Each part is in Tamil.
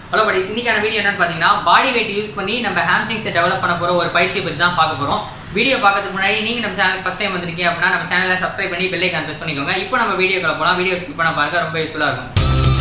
ஹலோ படி இன்னைக்கான வீடியோ என்னன்னு பார்த்தீங்கன்னா பாடி வெயிட் யூஸ் பண்ணி நம்ம ஹாம்ஸ்ட்ரிங்ஸை டெவலப் பண்ண போகிற ஒரு பயிற்சியை பற்றி தான் பார்க்க போகிறோம் வீடியோ பார்க்கறதுக்கு முன்னாடி நீங்கள் நம்ம சேனல் ஃபஸ்ட் டைம் வந்திருக்கீங்க அப்படின்னா நம்ம சேனலை சப்ஸ்கிரைப் பண்ணி பெல் ஐக்கான் ப்ரெஸ் பண்ணிக்கோங்க இப்போ நம்ம வீடியோக்குள்ள போகலாம் வீடியோ ஸ்கிப் பண்ண பாருங்க ரொம்ப யூஸ்ஃபுல்லாக இருக்கும்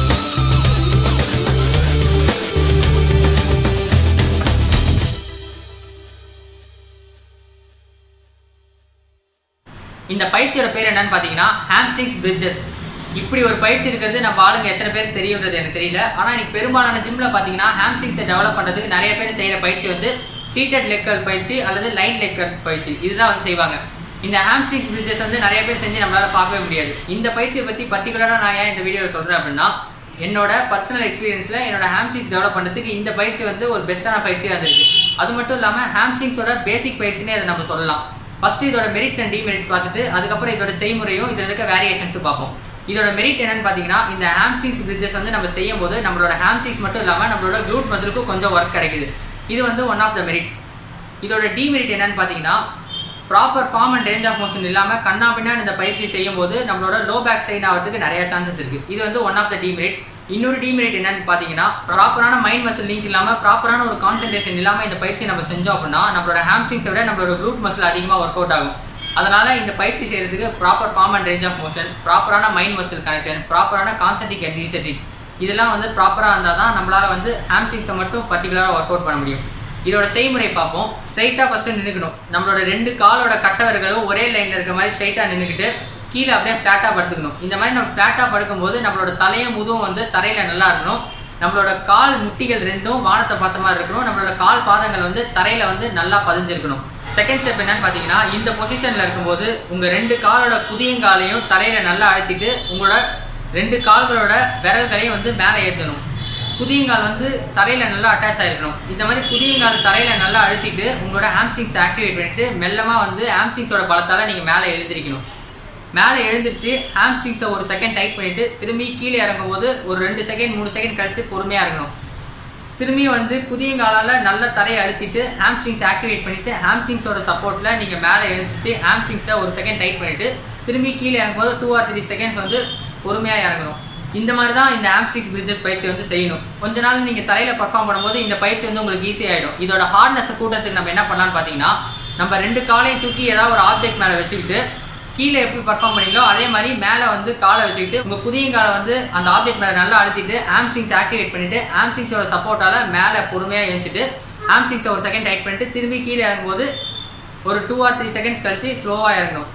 இந்த பயிற்சியோட பேர் என்னன்னு பார்த்தீங்கன்னா ஹாம்ஸ்ட்ரிங்ஸ் பிரிட்ஜஸ் இப்படி ஒரு பயிற்சி இருக்கிறது நம்ம ஆளுங்க எத்தனை பேருக்கு தெரியுன்றது எனக்கு தெரியல ஆனால் இன்னைக்கு பெரும்பாலான ஜிம்ல பார்த்தீங்கன்னா ஹாம்ஸ்ட்ரிங்ஸை டெவலப் பண்ணுறதுக்கு நிறைய பேர் செய்கிற பயிற்சி வந்து சீட்டட் லெக் கர்ல் பயிற்சி அல்லது லைன் லெக் கர்ல் பயிற்சி இதுதான் வந்து செய்வாங்க இந்த ஹாம்ஸ்ட்ரிங்ஸ் பிரிட்ஜஸ் வந்து நிறைய பேர் செஞ்சு நம்மளால பார்க்கவே முடியாது இந்த பயிற்சியை பற்றி பர்டிகுலராக நான் ஏன் இந்த வீடியோவில் சொல்கிறேன் அப்படின்னா என்னோட பர்சனல் எக்ஸ்பீரியன்ஸில் என்னோட ஹாம்ஸ்ட்ரிங்ஸ் டெவலப் பண்ணுறதுக்கு இந்த பயிற்சி வந்து ஒரு பெஸ்ட்டான பயிற்சியாக இருந்திருக்கு அது மட்டும் இல்லாமல் ஹாம்ஸ்ட்ரிங்ஸோட பேசிக் பயிற்சினே அதை நம்ம சொல்லலாம் ஃபர்ஸ்ட் இதோட மெரிட்ஸ் அண்ட் டிமெரிட்ஸ் பார்த்துட்டு அதுக்கப்புறம் இதோட செய்முறையும் இதில் இருக்க வேரியேஷன்ஸ் பார்ப்போம் இதோட மெரிட் என்னன்னு பார்த்தீங்கன்னா இந்த ஹாம்ஸ்ட்ரிங்ஸ் பிரிட்ஜஸ் வந்து நம்ம செய்யும் போது நம்மளோட ஹாம்ஸ்ட்ரிங்ஸ் மட்டும் இல்லாமல் நம்மளோட க்ளூட் மசிலுக்கும் கொஞ்சம் ஒர்க் கிடைக்குது இது வந்து ஒன் ஆஃப் த மெரிட் இதோட டிமெரிட் என்னன்னு பார்த்தீங்கன்னா proper form and range of motion இல்லாமல் கண்ணா பின்னா இந்த பயிற்சி செய்யும் போது நம்மளோட லோ பேக் ஸ்ட்ரெயின் ஆகிறதுக்கு நிறைய சான்சஸ் இருக்கு இது வந்து ஒன் ஆஃப் த டிமெரிட் இன்னொரு டிமெரிட் என்னன்னு பார்த்தீங்கன்னா ப்ராப்பரான மைண்ட் மசில் லிங்க் இல்லாமல் ப்ராப்பரான ஒரு கான்சென்ட்ரேஷன் இல்லாமல் இந்த பயிற்சி நம்ம செஞ்சோம் அப்படின்னா நம்மளோட ஹாம்ஸ்ட்ரிங்ஸை விட நம்மளோட க்ளூட் மசில் அதிகமாக ஒர்க் அவுட் ஆகும் அதனால இந்த பயிற்சி செய்யறதுக்கு proper form and range of motion ப்ராப்பரான மைண்ட் மசில் கனெக்ஷன் ப்ராப்பரான கான்சென்ட்ரிக் அண்ட் ரீசெட்டிங் இதெல்லாம் வந்து ப்ராப்பராக இருந்தால் தான் நம்மளால வந்து ஹாம்ஸ்ட்ரிங்ஸை மட்டும் பர்டிகுலராக ஒர்க் அவுட் பண்ண முடியும் இதோட செய்முறை பார்ப்போம் ஸ்ட்ரைட்டாக ஃபர்ஸ்ட் நின்றுக்கணும் நம்மளோட ரெண்டு காலோட கட்டவர்களும் ஒரே லைனில் இருக்க மாதிரி ஸ்ட்ரைட்டாக நின்றுக்கிட்டு கீழே அப்படியே ஃப்ளாட்டாக படுத்துக்கணும் இந்த மாதிரி நம்ம ஃப்ளாட்டாக படுக்கும்போது நம்மளோட தலையும் முதுவும் வந்து தரையில் நல்லா இருக்கணும் நம்மளோட கால் முட்டிகள் ரெண்டும் வானத்தை பார்த்த மாதிரி இருக்கணும் நம்மளோட கால் பாதங்கள் வந்து தரையில வந்து நல்லா பதிஞ்சிருக்கணும் செகண்ட் ஸ்டெப் என்னன்னு பார்த்தீங்கன்னா இந்த பொசிஷன்ல இருக்கும்போது உங்க ரெண்டு காலோட குதியங்காலையும் தரையில நல்லா அழுத்திட்டு உங்களோட ரெண்டு கால்களோட விரல்களையும் வந்து மேலே ஏற்றணும் குதியங்கால் வந்து தரையில நல்லா அட்டாச் ஆயிருக்கணும் இந்த மாதிரி குதியங்கால் தரையில நல்லா அழுத்திட்டு உங்களோட ஹாம்ஸ்ட்ரிங்ஸ் ஆக்டிவேட் பண்ணிட்டு மெல்லமா வந்து ஹாம்ஸ்ட்ரிங்ஸோட பலத்தால நீங்க மேலே எழுந்திருக்கணும் மேலே எழுந்திருச்சு ஹாம்ஸ்ட்ரிங்ஸை ஒரு செகண்ட் டைட் பண்ணிட்டு திரும்பி கீழே இறங்கும் போது ஒரு ரெண்டு செகண்ட் மூணு செகண்ட் கழிச்சு பொறுமையா இருக்கணும் திரும்பி வந்து குதியங்காலால நல்ல தரையை அழுத்திட்டு ஹாம்ஸ்ட்ரிங்ஸ் ஆக்டிவேட் பண்ணிட்டு ஹாம்ஸ்ட்ரிங்ஸோட சப்போர்ட்ல நீங்க மேலே எழுந்திட்டு ஹாம்ஸ்ட்ரிங்ஸை ஒரு செகண்ட் டைட் பண்ணிட்டு திரும்பி கீழே இறங்கும் போது டூ ஆர் த்ரீ செகண்ட்ஸ் வந்து பொறுமையா இறங்கணும் இந்த மாதிரி தான் இந்த ஆம்ஸ்டிக்ஸ் பிரிட்ஜஸ் பயிற்சி வந்து செய்யணும் கொஞ்ச நாள் நீங்க தரையில பர்ஃபார்ம் பண்ணும்போது இந்த பயிற்சி வந்து உங்களுக்கு ஈஸி ஆயிடும் இதோட ஹார்ட்னஸ் கூட்டத்துக்கு நம்ம என்ன பண்ணலாம்னு பாத்தீங்கன்னா நம்ம ரெண்டு காலையும் தூக்கி ஏதாவது ஒரு ஆப்ஜெக்ட் மேல வச்சுக்கிட்டு கீழே எப்படி பர்ஃபார்ம் பண்ணீங்களோ அதே மாதிரி மேல வந்து காலை வச்சுக்கிட்டு உங்க குதியங்காலை வந்து அந்த ஆப்ஜெக்ட் மேல நல்லா அழுத்திட்டு ஆம்ஸ்டிங்ஸ் ஆக்டிவேட் பண்ணிட்டு ஆம்ஸ்டிங்ஸோட சப்போர்ட்டால மேல பொறுமையா எழுச்சிட்டு ஆம்ஸ்டிங்ஸை ஒரு செகண்ட் டைட் பண்ணிட்டு திரும்பி கீழே இறங்கும்போது ஒரு டூ ஆர் த்ரீ செகண்ட்ஸ் கழிச்சு ஸ்லோவா இறங்கணும்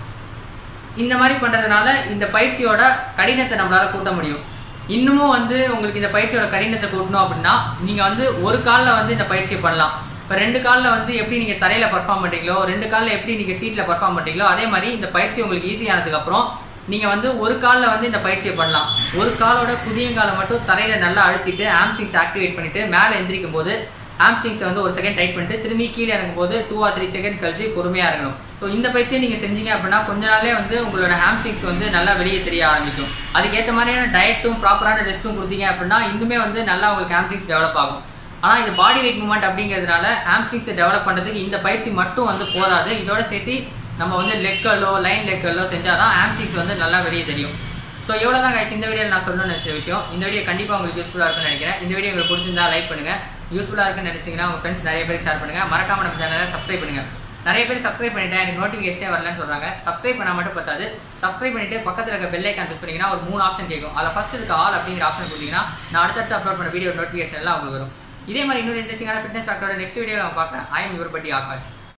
இந்த மாதிரி பண்றதுனால இந்த பயிற்சியோட கடினத்தை நம்மளால கூட்ட முடியும் இன்னமும் வந்து உங்களுக்கு இந்த பயிற்சியோட கடினத்தை கூட்டணும் அப்படின்னா நீங்க வந்து ஒரு காலில் வந்து இந்த பயிற்சியை பண்ணலாம் இப்போ ரெண்டு காலில் வந்து எப்படி நீங்க தரையில பர்ஃபார்ம் பண்றீங்களோ ரெண்டு காலில் எப்படி நீங்க சீட்ல பர்ஃபார்ம் பண்றீங்களோ அதே மாதிரி இந்த பயிற்சி உங்களுக்கு ஈஸி ஆனதுக்கு அப்புறம் நீங்க வந்து ஒரு காலில் வந்து இந்த பயிற்சியை பண்ணலாம் ஒரு காலோட குதியங்காலை மட்டும் தரையில நல்லா அழுத்திட்டு ஆம்ஸ்டிங்ஸ் ஆக்டிவேட் பண்ணிட்டு மேலே எந்திரிக்கும் போது ஹாம்ஸ்ட்ரிங்ஸை வந்து ஒரு செகண்ட் டைட் பண்ணிட்டு திரும்பி கீழே இறங்கும் போது டூ ஆர் த்ரீ செகண்ட்ஸ் கழிச்சு பொறுமையாக இருக்கணும் ஸோ இந்த பயிற்சியை நீங்கள் செஞ்சீங்க அப்படின்னா கொஞ்ச நாளே வந்து உங்களோட ஹாம்ஸ்ட்ரிங்ஸ் வந்து நல்லா வெளியே தெரிய ஆரம்பிக்கும் அதுக்கேற்ற மாதிரியான டயட்டும் ப்ராப்பரான ரெஸ்ட்டும் கொடுத்தீங்க அப்படின்னா இன்னுமே வந்து நல்லா உங்களுக்கு ஹாம்ஸ்ட்ரிங்ஸ் டெவலப் ஆகும் ஆனால் இது பாடி வெயிட் மூவ்மெண்ட் அப்படிங்கிறதுனால ஹாம்ஸ்ட்ரிங்ஸை டெவலப் பண்ணுறதுக்கு இந்த பயிற்சி மட்டும் வந்து போதாது இதோட சேர்த்து நம்ம வந்து லெக்கலோ லைன் லெக்கலோ செஞ்சால் தான் ஹாம்ஸ்ட்ரிங்ஸ் வந்து நல்லா வெளியே தெரியும் ஸோ எவ்வளோ தான் guys இந்த வீடியோ நான் சொல்லணும்னு நினச்ச விஷயம் இந்த வீடியோ கண்டிப்பாக உங்களுக்கு யூஸ்ஃபுல்லாக இருக்கும்னு நினைக்கிறேன் இந்த வீடியோ உங்களுக்கு பிடிச்சிருந்தா லைக் பண்ணுங்கள் யூஸ்ஃபுல்லாக இருக்குன்னு நினச்சிங்கன்னா உங்கள் ஃப்ரெண்ட்ஸ் நிறைய பேருக்கு ஷேர் பண்ணுங்கள் மறக்காம நம்ம சேனலை சப்ஸ்கிரைப் பண்ணுங்கள் நிறைய பேர் சப்ஸ்கிரைப் பண்ணிட்டேன் எனக்கு நோட்டிஃபிகேஷனே வரலன்னு சொல்கிறாங்க சப்ஸ்கிரைப் பண்ணால் மட்டும் பத்தாது சப்ஸ்கிரைப் பண்ணிட்டு பக்கத்தில் இருக்க பெல் ஐக்கான் ப்ரெஸ் பண்ணிங்கன்னா ஒரு மூணு ஆப்ஷன் கேட்கும் அதில் ஃபஸ்ட் இருக்க ஆல் அப்படிங்கிற ஆப்ஷன் கொடுத்தீங்கன்னா நான் அடுத்தடுத்து அப்லோட் பண்ண வீடியோ நோட்டிஃபிகேஷன் எல்லாம் உங்களுக்கு வரும் இதே மாதிரி இன்னொரு இன்ட்ரெஸ்டிங்கான ஃபிட்னஸ் ஃபேக்டரோட நெக்ஸ்ட் வீடியோ நம்ம பார்க்குறேன் ஐ எம் யுவர் பட்டி ஆகாஷ்